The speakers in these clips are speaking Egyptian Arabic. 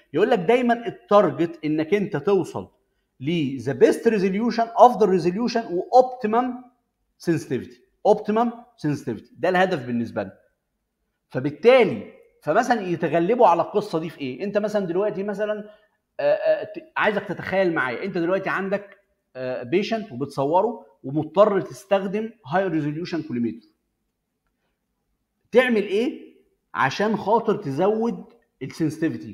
يقول لك دايما التارجت انك انت توصل ل the best resolution افضل resolution واوبتيمم sensitivity اوبتيمم sensitivity ده الهدف بالنسبه لنا فبالتالي فمثلا يتغلبوا على القصه دي في ايه انت مثلا دلوقتي مثلا آه، آه، ت- عايزك تتخيل معايا انت دلوقتي عندك بيشنت وبتصوره ومضطر تستخدم هاي ريزوليوشن كوليمتر تعمل ايه عشان خاطر تزود السنسيتيفيتي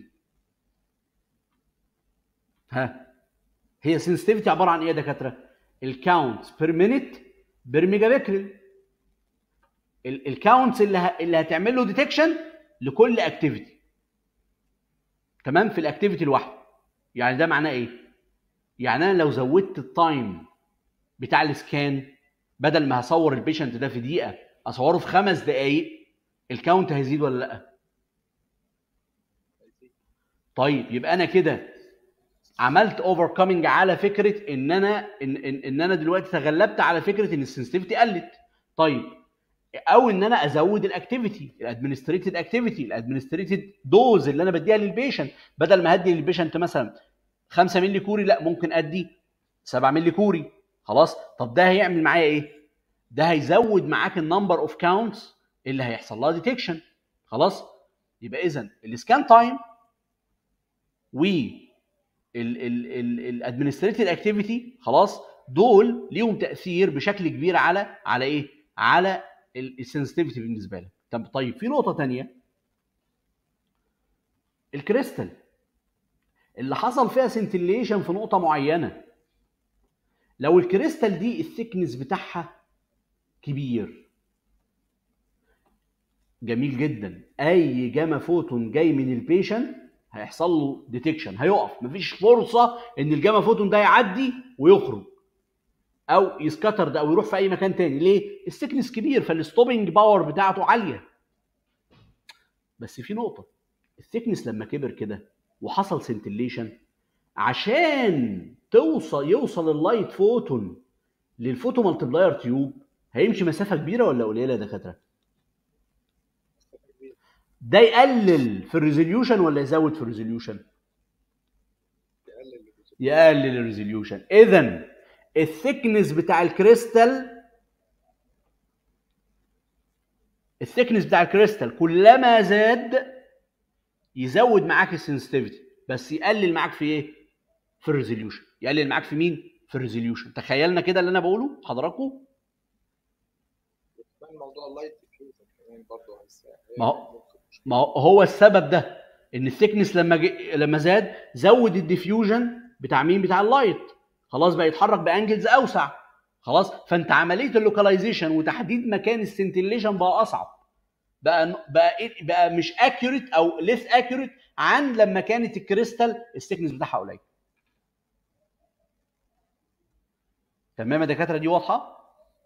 ها هي سنسيتيفيتي عباره عن ايه يا دكاتره الكاونت بير مينيت بير ميجا بكرل الكاونتس اللي ه... اللي هتعمل له ديتكشن لكل اكتيفيتي تمام في الاكتيفيتي الواحده يعني ده معناه ايه يعني انا لو زودت التايم بتاع السكان بدل ما هصور البيشنت ده في دقيقه اصوره في خمس دقائق الكاونت هيزيد ولا لا طيب يبقى انا كده عملت اوفركامينج على فكره ان انا ان, إن, ان انا دلوقتي تغلبت على فكره ان السنسيتيفيتي قلت طيب او ان انا ازود الاكتيفيتي الادمنستريتد اكتيفيتي الادمنستريتد دوز اللي انا بديها للبيشنت بدل ما هدي للبيشنت مثلا 5 مللي كوري لا ممكن ادي 7 مللي كوري خلاص طب ده هيعمل معايا ايه ده هيزود معاك النمبر اوف كاونتس اللي هيحصل لها ديتكشن خلاص يبقى اذا السكان تايم و الادمنستريتد اكتيفيتي خلاص دول ليهم تاثير بشكل كبير على على ايه على السنسيتيفيتي بالنسبه لك طب طيب في نقطه تانية الكريستال اللي حصل فيها سنتليشن في نقطه معينه لو الكريستال دي الثيكنس بتاعها كبير جميل جدا اي جاما فوتون جاي من البيشنت هيحصل له ديتكشن هيقف مفيش فرصه ان الجاما فوتون ده يعدي ويخرج او يسكتر ده او يروح في اي مكان تاني ليه السكنس كبير فالستوبنج باور بتاعته عاليه بس في نقطه الثيكنس لما كبر كده وحصل سنتليشن عشان توصل يوصل اللايت فوتون للفوتو مالتبلاير تيوب هيمشي مسافه كبيره ولا قليله يا دكاتره ده يقلل في الريزوليوشن ولا يزود في الريزوليوشن يقلل الريزوليوشن اذا الثيكنس بتاع الكريستال الثيكنس بتاع الكريستال كلما زاد يزود معاك السنسيتيفيتي بس يقلل معاك في ايه في الريزوليوشن يقلل معاك في مين في الريزوليوشن تخيلنا كده اللي انا بقوله حضراتكم كمان موضوع اللايت ديفيوجن كمان برضه ما هو ما هو هو السبب ده ان الثيكنس لما جي لما زاد زود الديفيوجن بتاع مين بتاع اللايت خلاص بقى يتحرك بانجلز اوسع خلاص فانت عمليه اللوكاليزيشن وتحديد مكان السنتليشن بقى اصعب بقى بقى إيه- بقى مش اكيوريت او ليس اكيوريت عن لما كانت الكريستال الثيكنس بتاعها قليل تمام يا دكاتره دي واضحه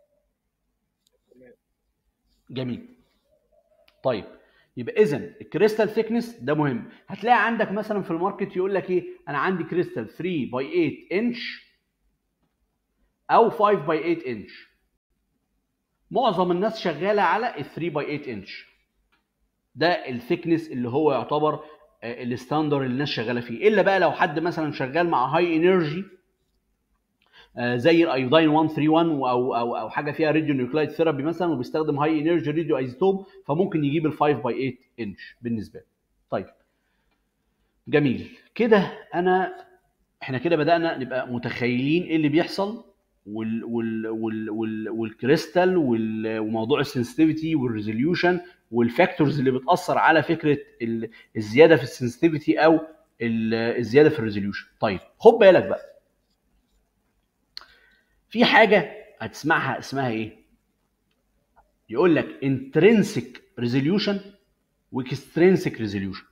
جميل طيب يبقى اذا الكريستال ثيكنس ده مهم هتلاقي عندك مثلا في الماركت يقول لك ايه انا عندي كريستال 3 باي 8 انش او 5 باي 8 انش معظم الناس شغاله على ال 3 باي 8 انش ده الثيكنس اللي هو يعتبر آه، الستاندر اللي الناس شغاله فيه الا بقى لو حد مثلا شغال مع هاي انرجي زي الايودين 131 او او او حاجه فيها راديو نيوكلايد ثيرابي مثلا وبيستخدم هاي انرجي راديو ايزوتوب فممكن يجيب ال 5 باي 8 انش بالنسبه له. طيب جميل كده انا احنا كده بدانا نبقى متخيلين ايه اللي بيحصل وال وال وال وال والكريستال وال وموضوع السنسيتيفيتي والريزوليوشن والفاكتورز اللي بتاثر على فكره ال- الزياده في السنسيتيفيتي او ال- الزياده في الريزوليوشن طيب خد بالك بقى في حاجه هتسمعها اسمها ايه يقول لك intrinsic resolution واكسترينسيك resolution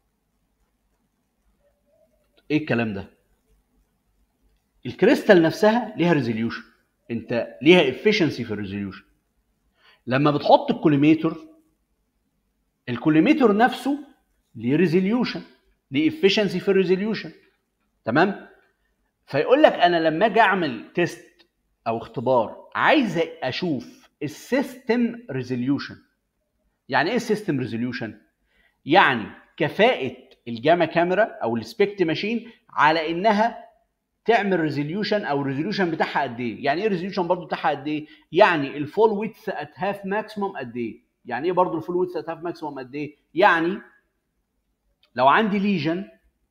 ايه الكلام ده الكريستال نفسها ليها ريزوليوشن انت ليها افشنسي في الريزوليوشن لما بتحط الكوليميتر الكوليميتر نفسه ليه ريزوليوشن ليه افشنسي في الريزوليوشن تمام فيقول لك انا لما اجي اعمل تيست او اختبار عايز اشوف السيستم ريزوليوشن يعني ايه السيستم ريزوليوشن يعني كفاءه الجاما كاميرا او السبكت ماشين على انها تعمل ريزوليوشن او الريزوليوشن بتاعها قد ايه يعني ايه الريزوليوشن برضو بتاعها قد ايه يعني الفول ويدث ات هاف ماكسيموم قد ايه يعني ايه برضو الفول ويدث ات هاف ماكسيموم قد ايه يعني لو عندي ليجن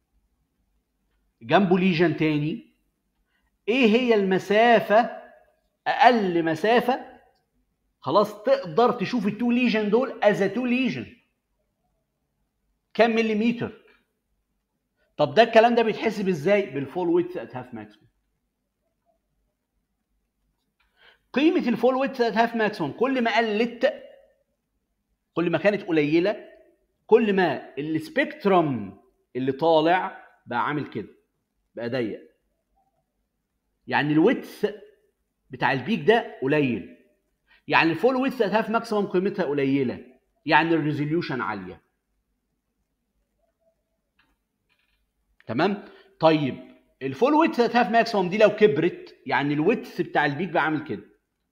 جنبه ليجن تاني ايه هي المسافه اقل مسافه خلاص تقدر تشوف التو ليجن دول از تو ليجن كام مليمتر طب ده الكلام ده بيتحسب ازاي بالفول ويدث ات هاف ماكسيموم قيمه الفول ويدث ات هاف ماكسيموم كل ما قلت كل ما كانت قليله كل ما السبيكترم اللي طالع بقى عامل كده بقى ضيق يعني الويدث بتاع البيك ده قليل يعني الفول ويدث ات هاف ماكسيموم قيمتها قليله يعني الريزوليوشن عاليه تمام طيب الفول ويدث ات هاف ماكسيموم دي لو كبرت يعني الويدث بتاع البيك بقى عامل كده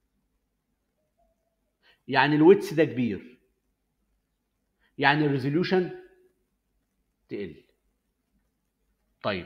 يعني الويدث ده كبير يعني الريزوليوشن تقل طيب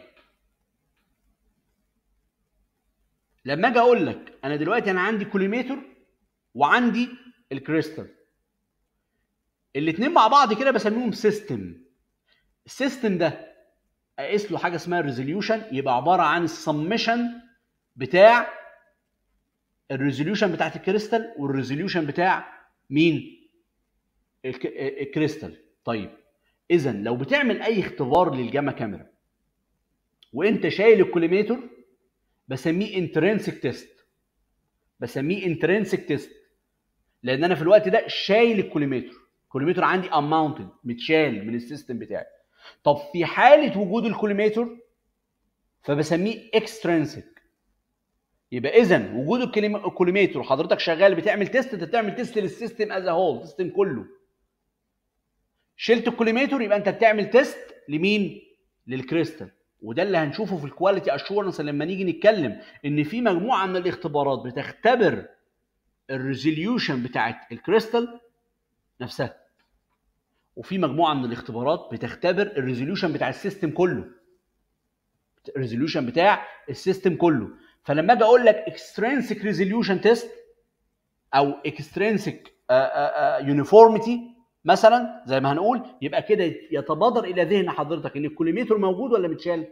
لما اجي اقول لك انا دلوقتي انا عندي كوليميتر وعندي الكريستال الاثنين مع بعض كده بسميهم سيستم السيستم ده اقيس له حاجه اسمها ريزوليوشن يبقى عباره عن السمشن بتاع الريزوليوشن بتاعت الكريستال والريزوليوشن بتاع مين الك- الكريستال طيب اذا لو بتعمل اي اختبار للجاما كاميرا وانت شايل الكوليميتر بسميه انترنسك تيست بسميه انترنسك تيست لان انا في الوقت ده شايل الكوليميتر الكوليميتر عندي اماونتد متشال من السيستم بتاعي طب في حاله وجود الكوليميتر فبسميه اكسترنسك يبقى اذا وجود الكليم- الكوليميتر وحضرتك شغال بتعمل تيست انت بتعمل تيست للسيستم از هول السيستم كله شلت الكوليميتر يبقى انت بتعمل تيست لمين للكريستال وده اللي هنشوفه في الكواليتي اشورنس لما نيجي نتكلم ان في مجموعه من الاختبارات بتختبر الريزوليوشن بتاعت الكريستال نفسها وفي مجموعه من الاختبارات بتختبر الريزوليوشن بتاع السيستم كله الريزوليوشن بتاع السيستم كله فلما اجي اقول لك اكسترينسيك ريزوليوشن تيست او اكسترينسيك يونيفورميتي مثلا زي ما هنقول يبقى كده يتبادر الى ذهن حضرتك ان الكوليميتر موجود ولا متشال؟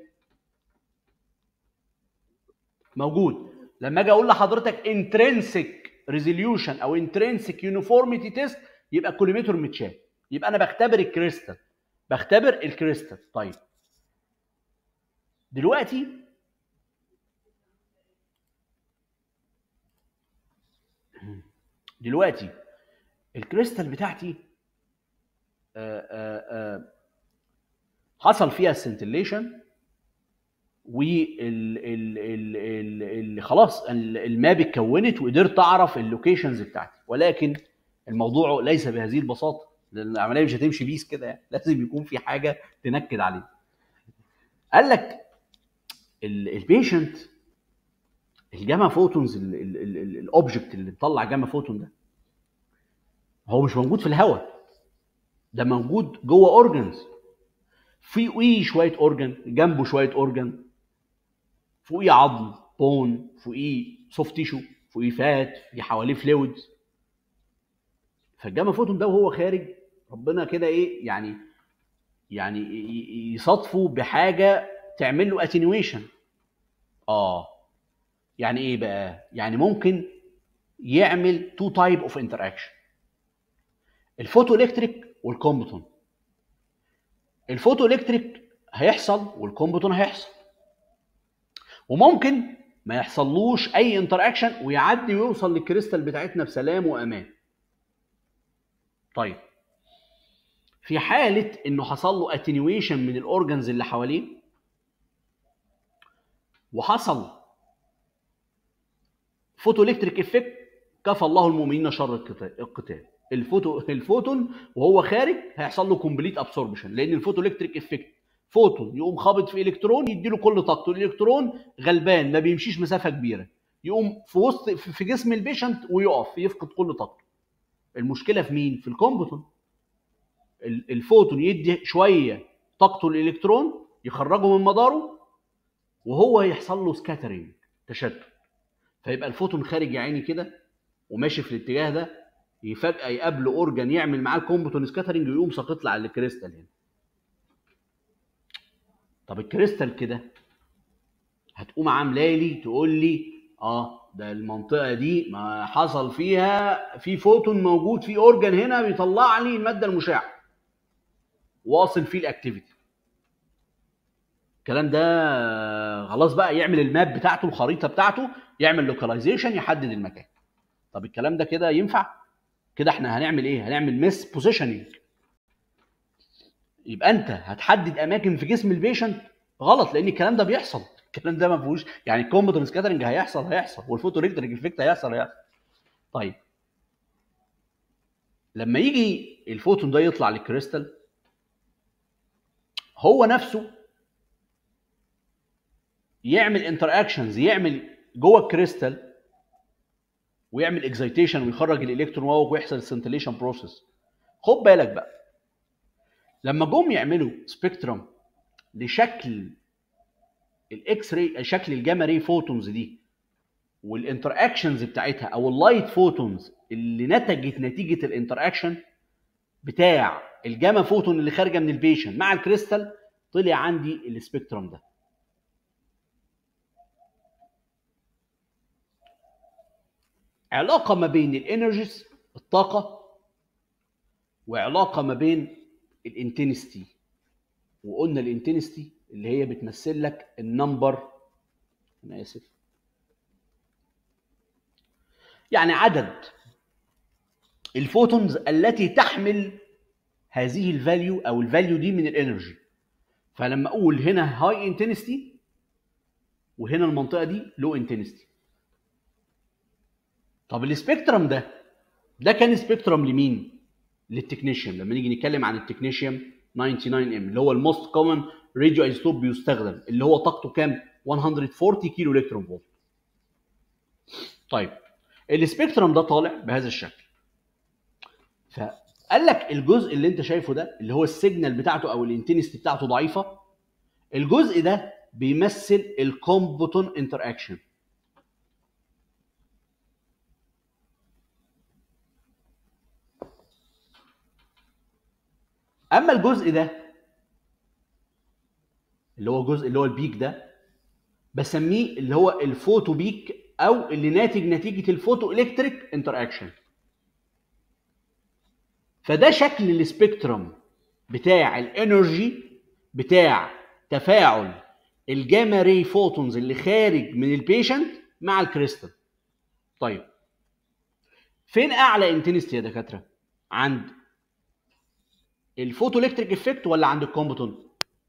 موجود لما اجي اقول لحضرتك انترنسيك ريزوليوشن او انترنسيك يونيفورميتي تيست يبقى الكوليميتر متشال يبقى انا بختبر الكريستال بختبر الكريستال طيب دلوقتي دلوقتي الكريستال بتاعتي آه، آه، آه، حصل فيها السنتليشن وال خلاص ال- الماب اتكونت وقدرت اعرف اللوكيشنز بتاعتي ولكن الموضوع ليس بهذه البساطه لان العمليه مش هتمشي بيس كده يعني لازم يكون في حاجه تنكد عليه قال لك البيشنت الجاما فوتونز الاوبجكت اللي بيطلع جاما فوتون ده هو مش موجود في الهواء ده موجود جوه اورجنز فوقيه شويه اورجن جنبه شويه اورجن فوقيه عظم بون فوقيه سوفت تيشو فوقيه فات في حواليه فلويدز فالجاما فوتون ده وهو خارج ربنا كده ايه يعني يعني ي- ي- يصادفه بحاجه تعمل له اتنيويشن اه يعني ايه بقى يعني ممكن يعمل تو تايب اوف انتراكشن الفوتو الكتريك والكومبتون الفوتو الكتريك هيحصل والكومبتون هيحصل وممكن ما يحصلوش اي انتراكشن ويعدي ويوصل للكريستال بتاعتنا بسلام وامان طيب في حاله انه حصل له اتنيويشن من الاورجنز اللي حواليه وحصل فوتو الكتريك افكت كفى الله المؤمنين شر القتال القتال الفوتو الفوتون وهو خارج هيحصل له كومبليت ابسوربشن لان الفوتو الكتريك افكت فوتون يقوم خابط في الكترون يديله كل طاقته الالكترون غلبان ما بيمشيش مسافه كبيره يقوم في وسط في في جسم البيشنت ويقف يفقد كل طاقته المشكله في مين في الكومبتون ال- الفوتون يدي شويه طاقته الالكترون يخرجه من مداره وهو يحصل له سكاترينج تشتت فيبقى الفوتون خارج يا عيني كده وماشي في الاتجاه ده فجاه يقابله اورجان يعمل معاه الكومبوتون سكاترينج ويقوم ساقط له على الكريستال هنا طب الكريستال كده هتقوم عامله لي تقول لي اه ده المنطقه دي ما حصل فيها في فوتون موجود في اورجان هنا بيطلع لي الماده المشعه واصل فيه الاكتيفيتي الكلام ده خلاص بقى يعمل الماب بتاعته الخريطه بتاعته يعمل لوكاليزيشن يحدد المكان طب الكلام ده كده ينفع كده احنا هنعمل ايه هنعمل ميس بوزيشننج يبقى انت هتحدد اماكن في جسم البيشنت غلط لان الكلام ده بيحصل الكلام ده ما فيهوش يعني الكومبتنس سكاترنج هيحصل هيحصل والفوتو الكتريك افكت هيحصل هيحصل طيب لما يجي الفوتون ده يطلع للكريستال هو نفسه يعمل انتر اكشنز يعمل جوه الكريستال ويعمل اكزيتيشن ويخرج الالكترون ويحصل السنتليشن بروسيس خد بالك بقى لما جم يعملوا سبيكترم لشكل الاكس راي شكل الجاما راي فوتونز دي والانتر اكشنز بتاعتها او اللايت فوتونز اللي نتجت نتيجه الانتر اكشن بتاع الجاما فوتون اللي خارجه من البيشن مع الكريستال طلع عندي السبيكترم ده علاقه ما بين الانرجيز الطاقه وعلاقه ما بين الانتنستي وقلنا الانتنستي اللي هي بتمثل لك النمبر انا اسف يعني عدد الفوتونز التي تحمل هذه الفاليو او الفاليو دي من الانرجي فلما اقول هنا هاي انتنستي وهنا المنطقه دي لو انتنستي طب السبيكترم ده ده كان سبيكترم لمين للتكنيشيوم لما نيجي نتكلم عن التكنيشيوم 99 ام اللي هو الموست كومن راديو ايزوتوب بيستخدم اللي هو طاقته كام 140 كيلو الكترون فولت طيب السبيكترم ده طالع بهذا الشكل فقال لك الجزء اللي انت شايفه ده اللي هو السيجنال بتاعته او الانتنستي بتاعته ضعيفه الجزء ده بيمثل الكومبوتون انتر اكشن اما الجزء ده اللي هو الجزء اللي هو البيك ده بسميه اللي هو الفوتو بيك او اللي ناتج نتيجه الفوتو الكتريك انتر اكشن فده شكل السبيكترم بتاع الانرجي بتاع تفاعل الجاما ري فوتونز اللي خارج من البيشنت مع الكريستال طيب فين اعلى انتنستي يا دكاتره عند الفوتو الكتريك افكت ولا عند الكومبوتون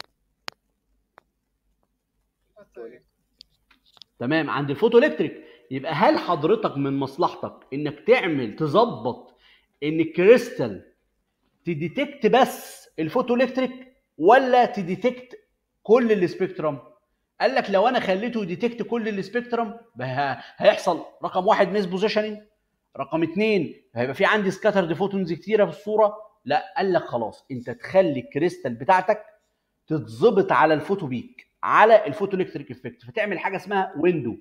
تمام عند الفوتو الكتريك يبقى هل حضرتك من مصلحتك انك تعمل تظبط ان الكريستال تديتكت بس الفوتو الكتريك ولا تديتكت كل السبيكترم قال لك لو انا خليته يديتكت كل السبيكترم هيحصل رقم واحد ميس بوزيشننج رقم اثنين هيبقى في عندي سكاترد فوتونز كتيره في الصوره لا قال لك خلاص انت تخلي الكريستال بتاعتك تتظبط على الفوتو بيك على الفوتو الكتريك افكت فتعمل حاجه اسمها ويندو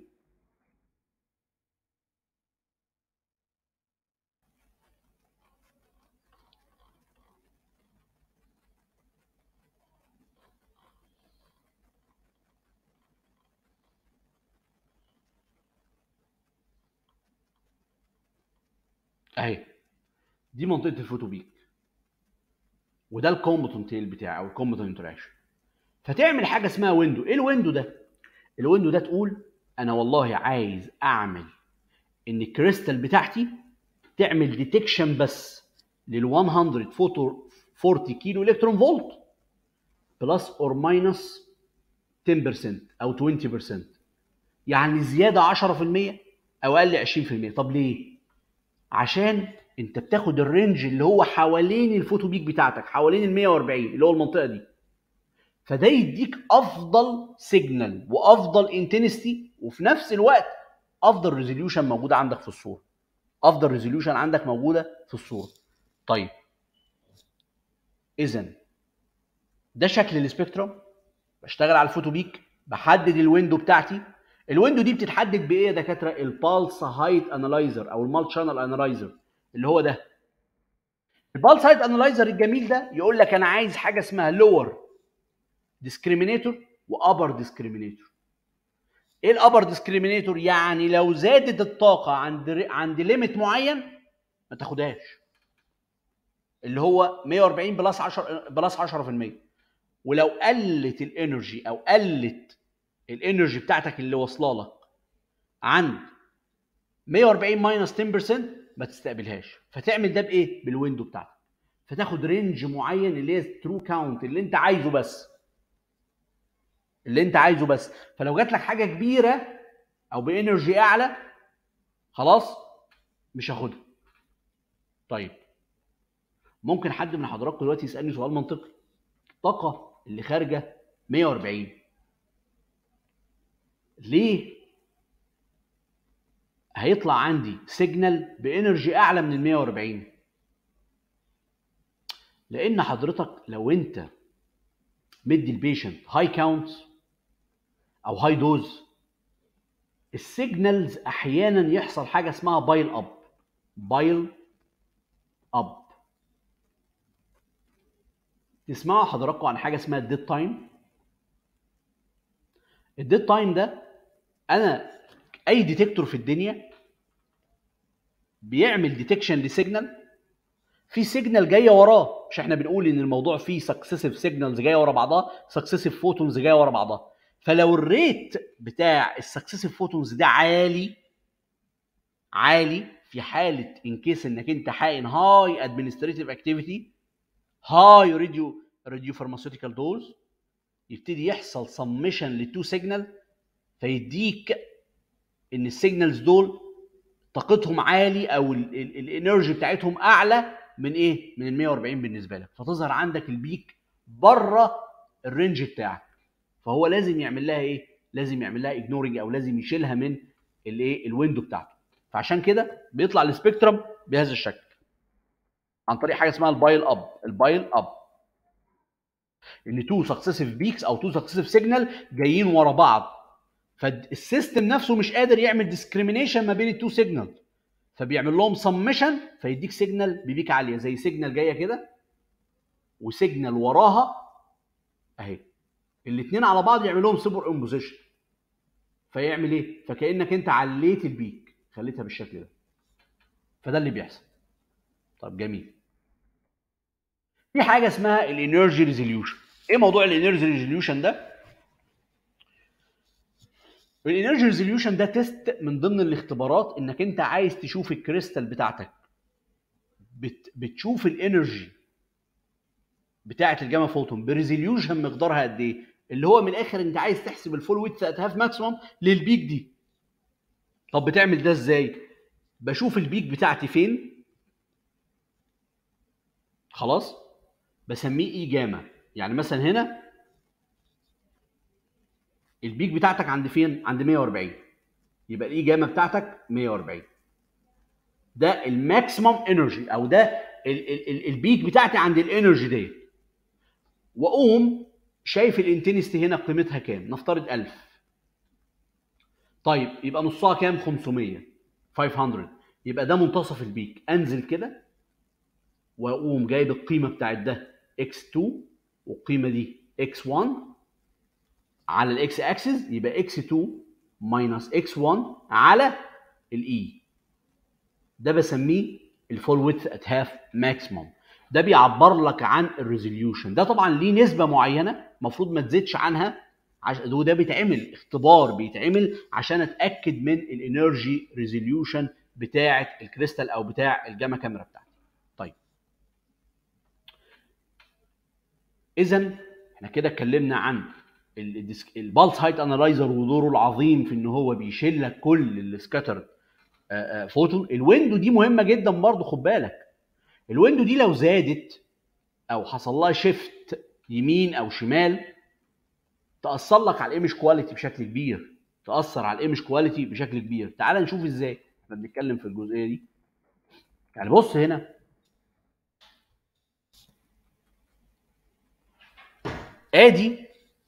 اهي دي منطقه الفوتو بيك وده الكومبوتنت تيل بتاعي او الكومبوتنت انتراكشن فتعمل حاجه اسمها ويندو ايه الويندو ده الويندو ده تقول انا والله عايز اعمل ان الكريستال بتاعتي تعمل ديتكشن بس لل 140 كيلو الكترون فولت بلس اور ماينس 10% او 20% يعني زياده 10% او اقل 20% طب ليه عشان انت بتاخد الرينج اللي هو حوالين الفوتو بيك بتاعتك حوالين ال 140 اللي هو المنطقه دي فده يديك افضل سيجنال وافضل انتنستي وفي نفس الوقت افضل ريزوليوشن موجوده عندك في الصوره افضل ريزوليوشن عندك موجوده في الصوره طيب اذا ده شكل السبيكترم بشتغل على الفوتو بيك بحدد الويندو بتاعتي الويندو دي بتتحدد بايه يا دكاتره البالس هايت انالايزر او المالت شانل انالايزر اللي هو ده البالس هايت انالايزر الجميل ده يقول لك انا عايز حاجه اسمها لور ديسكريمينيتور وابر ديسكريمينيتور ايه الابر ديسكريمينيتور يعني لو زادت الطاقه عند عند ليميت معين ما تاخدهاش اللي هو 140 بلس 10 بلس 10% ولو قلت الانرجي او قلت الانرجي بتاعتك اللي واصله لك عند 140 ماينس 10% ما تستقبلهاش فتعمل ده بايه بالويندو بتاعتك فتاخد رينج معين اللي هي ترو كاونت اللي انت عايزه بس اللي انت عايزه بس فلو جات لك حاجه كبيره او بانرجي اعلى خلاص مش هاخدها طيب ممكن حد من حضراتكم دلوقتي يسالني سؤال منطقي الطاقه اللي خارجه 140 ليه هيطلع عندي سيجنال بانرجي اعلى من ال 140 لان حضرتك لو انت مدي البيشنت هاي كاونت او هاي دوز السيجنالز احيانا يحصل حاجه اسمها بايل اب بايل اب تسمعوا حضراتكم عن حاجه اسمها الديد تايم الديد تايم ده انا اي ديتكتور في الدنيا بيعمل ديتكشن لسيجنال في سيجنال جايه وراه مش احنا بنقول ان الموضوع فيه سكسيسيف سيجنالز جايه ورا بعضها سكسيسيف فوتونز جايه ورا بعضها فلو الريت بتاع السكسيسيف فوتونز ده عالي عالي في حاله ان كيس انك انت حقن هاي ادمنستريتيف اكتيفيتي هاي راديو راديو فارماسيوتيكال دوز يبتدي يحصل سمشن للتو سيجنال فيديك ان السيجنالز دول طاقتهم عالي او الانرجي بتاعتهم اعلى من ايه؟ من ال 140 بالنسبه لك فتظهر عندك البيك بره الرينج بتاعك فهو لازم يعمل لها ايه؟ لازم يعمل لها اجنورنج او لازم يشيلها من الايه؟ الويندو بتاعته فعشان كده بيطلع السبيكترم بهذا الشكل عن طريق حاجه اسمها البايل اب البايل اب ان تو سكسيسيف بيكس او تو سكسيسيف سيجنال جايين ورا بعض فالسيستم نفسه مش قادر يعمل ديسكريميشن ما بين التو سيجنال فبيعمل لهم سمشن فيديك سيجنال ببيك عاليه زي سيجنال جايه كده وسيجنال وراها اهي الاثنين على بعض يعمل لهم سوبر امبوزيشن فيعمل ايه؟ فكانك انت عليت البيك خليتها بالشكل ده فده اللي بيحصل طب جميل في حاجه اسمها الانرجي ريزوليوشن ايه موضوع الانرجي ريزوليوشن ده الانرجي ريزوليوشن ده تيست من ضمن الاختبارات انك انت عايز تشوف الكريستال بتاعتك بت بتشوف الانرجي بتاعه الجاما فوتون بريزوليوشن مقدارها قد ايه اللي هو من الاخر انت عايز تحسب الفول ويدث ات هاف ماكسيمم للبيك دي طب بتعمل ده ازاي بشوف البيك بتاعتي فين خلاص بسميه اي جاما يعني مثلا هنا البيك بتاعتك عند فين؟ عند 140 يبقى الاي جاما بتاعتك 140 ده الماكسيمم انرجي او ده ال ال ال البيك بتاعتي عند الانرجي ديت واقوم شايف الانتنستي هنا قيمتها كام؟ نفترض 1000 طيب يبقى نصها كام؟ 500 500 يبقى ده منتصف البيك انزل كده واقوم جايب القيمه بتاعت ده x2 والقيمه دي x1 على الاكس اكسس يبقى اكس 2 ماينس اكس 1 على الاي ده بسميه الفول ويدث ات هاف ماكسيموم ده بيعبر لك عن الريزوليوشن ده طبعا ليه نسبه معينه المفروض ما تزيدش عنها عشان وده بيتعمل اختبار بيتعمل عشان اتاكد من الانرجي ريزوليوشن بتاعه الكريستال او بتاع الجاما كاميرا بتاعتي طيب اذا احنا كده اتكلمنا عن البالس هايت انالايزر ودوره العظيم في ان هو بيشيل لك كل السكاتر فوتون الويندو دي مهمه جدا برضه خد بالك الويندو دي لو زادت او حصل لها شيفت يمين او شمال تاثر لك على الايمج كواليتي بشكل كبير تاثر على الايمج كواليتي بشكل كبير تعال نشوف ازاي احنا بنتكلم في الجزئيه دي يعني بص هنا ادي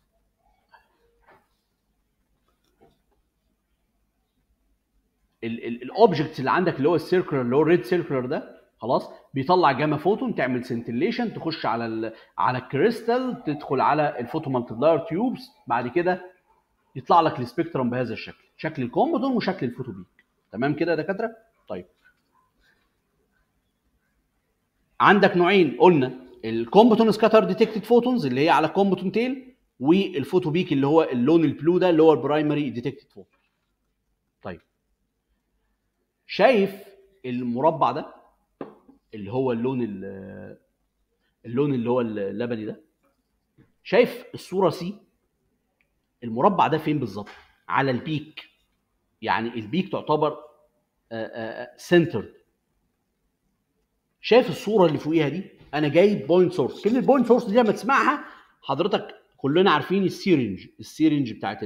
الاوبجكت اللي عندك اللي هو السيركلر اللي هو الريد سيركلر ده خلاص بيطلع جاما فوتون تعمل سنتليشن تخش على ال على الكريستال تدخل على الفوتو مالتبلاير تيوبس بعد كده يطلع لك السبيكترم بهذا الشكل شكل الكومبوتون وشكل الفوتوبيك تمام كده يا دكاتره طيب عندك نوعين قلنا الكومبوتون سكاتر ديتكتد فوتونز اللي هي على كومبوتون تيل والفوتوبيك اللي هو اللون البلو ده اللي هو البرايمري ديتكتد فوتون طيب شايف المربع ده اللي هو اللون ال- اللون اللي هو اللبني ده شايف الصوره سي المربع ده فين بالظبط على البيك يعني البيك تعتبر سنتر شايف الصوره اللي فوقيها دي انا جايب بوينت سورس كلمه بوينت سورس دي لما تسمعها حضرتك كلنا عارفين السيرنج السيرنج بتاعت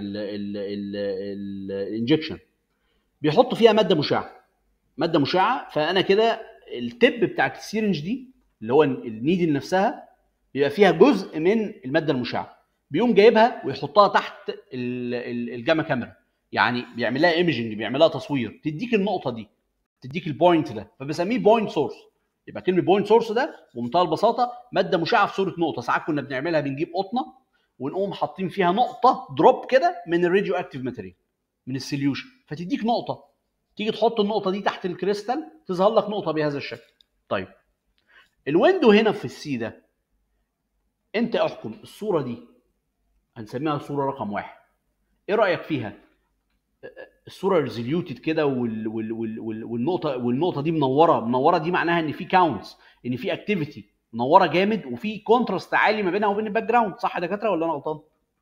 الانجكشن بيحط فيها ماده مشعه ماده مشعه فانا كده التب بتاعت السيرنج دي اللي هو النيدل نفسها بيبقى فيها جزء من الماده المشعه بيقوم جايبها ويحطها تحت ال- ال- الجاما كاميرا يعني بيعمل لها ايمجنج بيعمل لها تصوير تديك النقطه دي تديك البوينت ده فبسميه بوينت سورس يبقى كلمه بوينت سورس ده بمنتهى البساطه ماده مشعه في صوره نقطه ساعات كنا بنعملها بنجيب قطنه ونقوم حاطين فيها نقطه دروب كده من الراديو اكتيف ماتيريال من السوليوشن فتديك نقطه تيجي تحط النقطه دي تحت الكريستال تظهر لك نقطه بهذا الشكل طيب الويندو هنا في السي ده انت احكم الصوره دي هنسميها الصوره رقم واحد ايه رايك فيها الصوره ريزوليوتد كده وال وال وال وال والنقطه والنقطه دي منوره منوره دي معناها ان في كاونتس ان في اكتيفيتي منوره جامد وفي كونتراست عالي ما بينها وبين الباك جراوند صح يا دكاتره ولا انا غلطان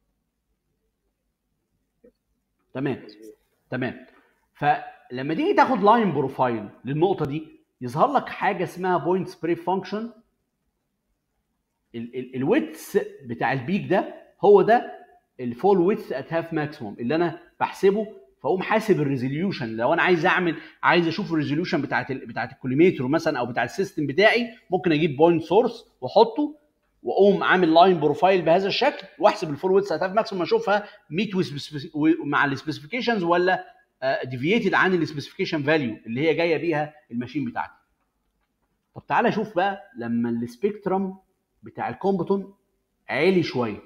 تمام تمام فلما تيجي تاخد لاين بروفايل للنقطه دي يظهر لك حاجه اسمها بوينت سبري فانكشن الويتس بتاع البيك ده هو ده الفول ويتس ات هاف ماكسيموم اللي انا بحسبه فاقوم حاسب الريزوليوشن لو انا عايز اعمل عايز اشوف الريزوليوشن بتاعت ال... بتاعت الكوليمتر مثلا او بتاع السيستم بتاعي ممكن اجيب بوينت سورس واحطه واقوم عامل لاين بروفايل بهذا الشكل واحسب الفول ويتس ات هاف ماكسيموم اشوفها ميت مع السبيسيفيكيشنز ولا ديفييتد عن السبيسيفيكيشن فاليو اللي هي جايه بيها الماشين بتاعتي طب تعالى شوف بقى لما السبيكترم بتاع الكومبتون عالي شويه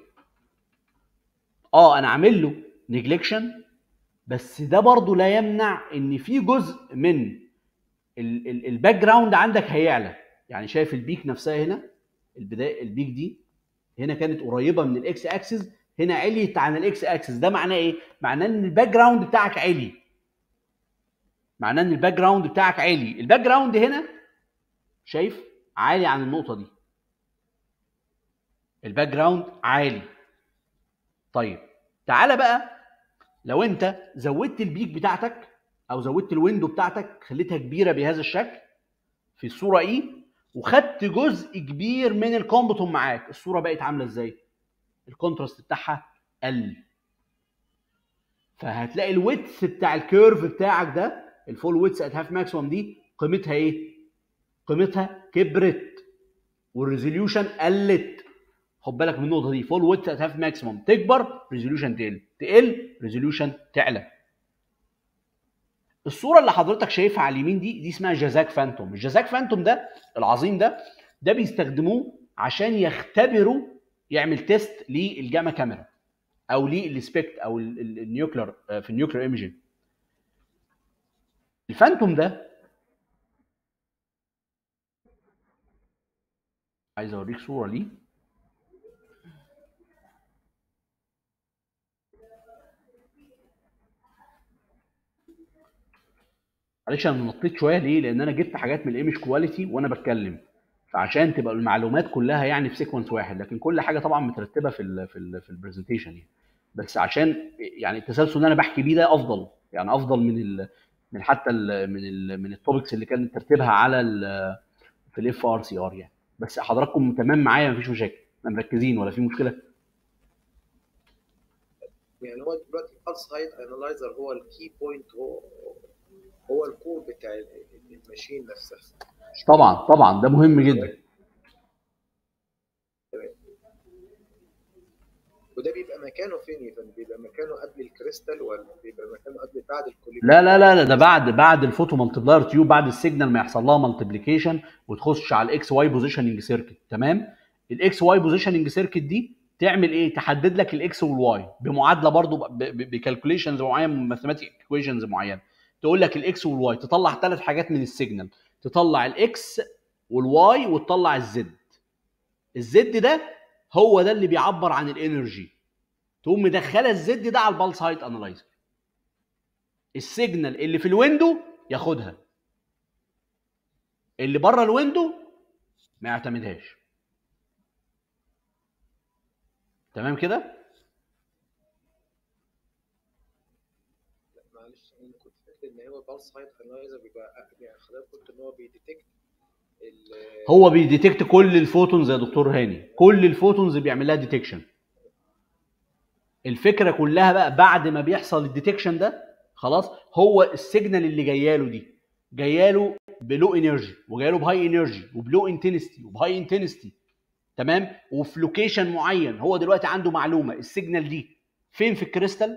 اه انا عامل له نيجليكشن بس ده برضو لا يمنع ان في جزء من الباك جراوند عندك هيعلى يعني شايف البيك نفسها هنا البدايه البيك دي هنا كانت قريبه من الاكس اكسس هنا عليت عن الاكس اكسس ده معناه ايه معناه ان الباك جراوند بتاعك عالي معناه ان الباك جراوند بتاعك عالي الباك جراوند هنا شايف عالي عن النقطه دي الباك جراوند عالي طيب تعالى بقى لو انت زودت البيك بتاعتك او زودت الويندو بتاعتك خليتها كبيره بهذا الشكل في الصوره ايه وخدت جزء كبير من الكومبتون معاك الصوره بقت عامله ازاي الكونتراست بتاعها قل فهتلاقي الويتس بتاع الكيرف بتاعك ده الفول ويتس ات هاف ماكسيموم دي قيمتها ايه قيمتها كبرت والريزوليوشن قلت خد بالك من النقطه دي فول ويتس ات هاف ماكسيموم تكبر ريزوليوشن تقل تقل ريزوليوشن تعلى الصوره اللي حضرتك شايفها على اليمين دي دي اسمها جازاك فانتوم الجازاك فانتوم ده العظيم ده ده بيستخدموه عشان يختبروا يعمل تيست للجاما كاميرا او للسبكت او النيوكلر في النيوكلر ايمجنج الفانتوم ده عايز اوريك صوره ليه معلش انا نطيت شويه ليه؟ لان انا جبت حاجات من الايمج كواليتي وانا بتكلم فعشان تبقى المعلومات كلها يعني في سيكونس واحد لكن كل حاجه طبعا مترتبه في ال في ال في البرزنتيشن يعني بس عشان يعني التسلسل اللي انا بحكي بيه ده افضل يعني افضل من ال من حتى ال من ال من التوبكس اللي كان ترتيبها على ال في الاف ار سي ار يعني بس حضراتكم تمام معايا مفيش مشاكل احنا مركزين ولا في مشكله يعني هو دلوقتي البلس هايت انالايزر هو الكي بوينت هو هو الكور بتاع الماشين نفسها طبعا طبعا ده مهم جدا وده بيبقى مكانه فين يا فندم؟ بيبقى مكانه قبل الكريستال ولا بيبقى مكانه قبل بعد الكوليكت لا لا لا لا ده بعد بعد الفوتو مالتبلاير تيوب بعد السيجنال ما يحصل لها مالتيبليكيشن وتخش على الاكس واي بوزيشننج سيركت تمام الاكس واي بوزيشننج سيركت دي تعمل ايه تحدد لك الاكس والواي بمعادله برضو بكالكوليشنز معين ماثيماتيك ايكويشنز معينه تقول لك الاكس والواي تطلع ثلاث حاجات من السيجنال تطلع الاكس والواي وتطلع الزد الزد ده هو ده اللي بيعبر عن الانرجي تقوم مدخله الزد ده على البالس هايت انالايزر السيجنال اللي في الويندو ياخدها اللي بره الويندو ما يعتمدهاش تمام كده معلش انا كنت فاكر ان هو بالس هايت انالايزر بيبقى يعني حضرتك قلت ان هو بيديتكت ال- هو بيديتكت كل الفوتونز يا دكتور هاني كل الفوتونز بيعمل لها ديتكشن الفكره كلها بقى بعد ما بيحصل الديتكشن ده خلاص هو السيجنال اللي جاياله دي جاياله بلو انرجي وجاياله بهاي انرجي وبلو انتنستي وبهاي انتنستي تمام وفي لوكيشن معين هو دلوقتي عنده معلومه السيجنال دي فين في الكريستال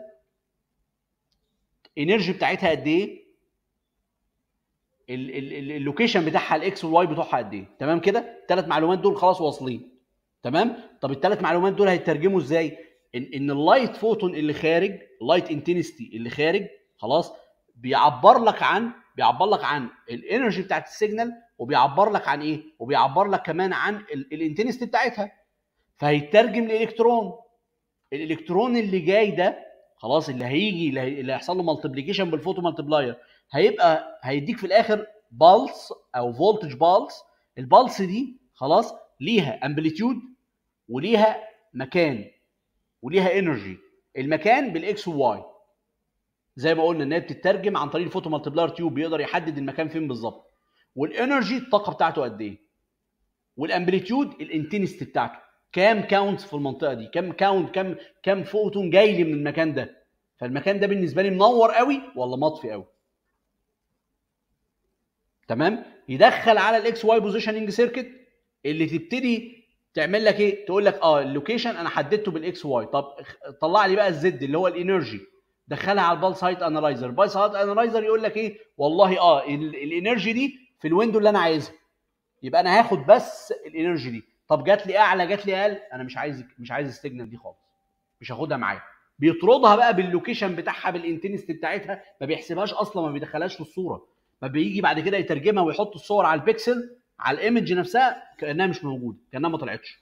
انرجي بتاعتها قد ايه ال- ال- ال- اللوكيشن بتاعها الاكس والواي بتوعها قد ايه تمام كده الثلاث معلومات دول خلاص واصلين تمام طب الثلاث معلومات دول هيترجموا ازاي ان ان اللايت فوتون اللي خارج اللايت انتنستي اللي خارج خلاص بيعبر لك عن بيعبر لك عن الانرجي بتاعت السيجنال وبيعبر لك عن ايه وبيعبر لك كمان عن الانتنستي بتاعتها فهيترجم لالكترون الالكترون اللي جاي ده خلاص اللي هيجي اللي هي- اللي هيحصل له مالتيبليكيشن بالفوتو مالتبلاير هيبقى هيديك في الاخر بالس او فولتج بالس البالس دي خلاص ليها امبليتيود وليها مكان وليها انرجي المكان بالاكس والواي زي ما قلنا ان هي بتترجم عن طريق الفوتو مالتبلاير تيوب بيقدر يحدد المكان فين بالظبط والانرجي الطاقه بتاعته قد ايه والامبليتيود الانتنستي بتاعته كام كاونت في المنطقه دي كام كاونت كام كام فوتون جاي لي من المكان ده فالمكان ده بالنسبه لي منور قوي ولا مطفي قوي تمام يدخل على الاكس واي بوزيشننج سيركت اللي تبتدي تعمل لك ايه تقول لك اه اللوكيشن انا حددته بالاكس واي طب اخ- طلع لي بقى الزد اللي هو الانرجي دخلها على البالس هايت انالايزر البالس هايت انالايزر يقول لك ايه والله اه ال- الانرجي دي في الويندو اللي انا عايزها يبقى انا هاخد بس الانرجي دي طب جات لي اعلى جات لي اقل انا مش عايز مش عايز السيجنال دي خالص مش هاخدها معايا بيطردها بقى باللوكيشن بتاعها بالانتنستي بتاعتها ما بيحسبهاش اصلا ما بيدخلهاش في الصوره ما بيجي بعد كده يترجمها ويحط الصور على البيكسل على الايمج نفسها كانها مش موجوده كانها ما طلعتش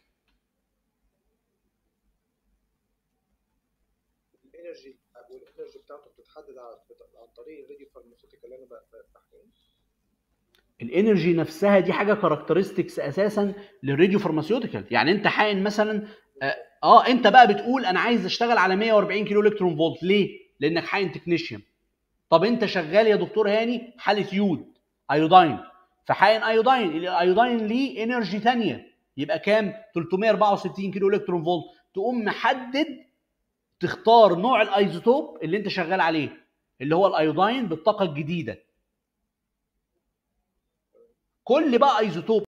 الانرجي والانرجي بتاعته بتتحدد على عن طريق الراديو فارماسيوتيكال اللي انا ب- ب- بحكيه الانرجي نفسها دي حاجه كاركترستكس اساسا للراديو فارماسيوتيكال يعني انت حقن مثلا اه, اه انت بقى بتقول انا عايز اشتغل على 140 كيلو الكترون فولت ليه لانك حقن تكنيشيوم طب انت شغال يا دكتور هاني حاله يود ايوداين فحقن ايوداين الايوداين ليه انرجي ثانيه يبقى كام 364 كيلو الكترون فولت تقوم محدد تختار نوع الايزوتوب اللي انت شغال عليه اللي هو الايوداين بالطاقه الجديده كل بقى ايزوتوب